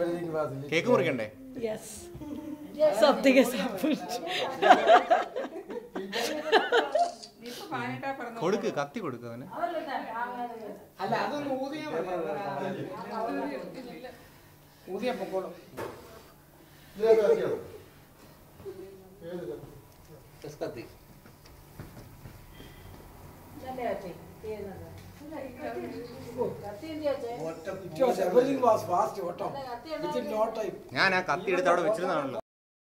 everything was lit. Cake മുറിക്കണ്ടേ Yes. Something has happened. കൊടുക്ക് കത്തി കൊടുക്ക് അവന് അല്ല അതൊന്ന് ഊതിയാ മതി ഊതിയാ പൊക്കോളും It was, everything was fast, Otto. Within no time. ഞാൻ ആ കത്തി എടുത്ത് അവിടെ വെച്ചിരുന്നാണല്ലോ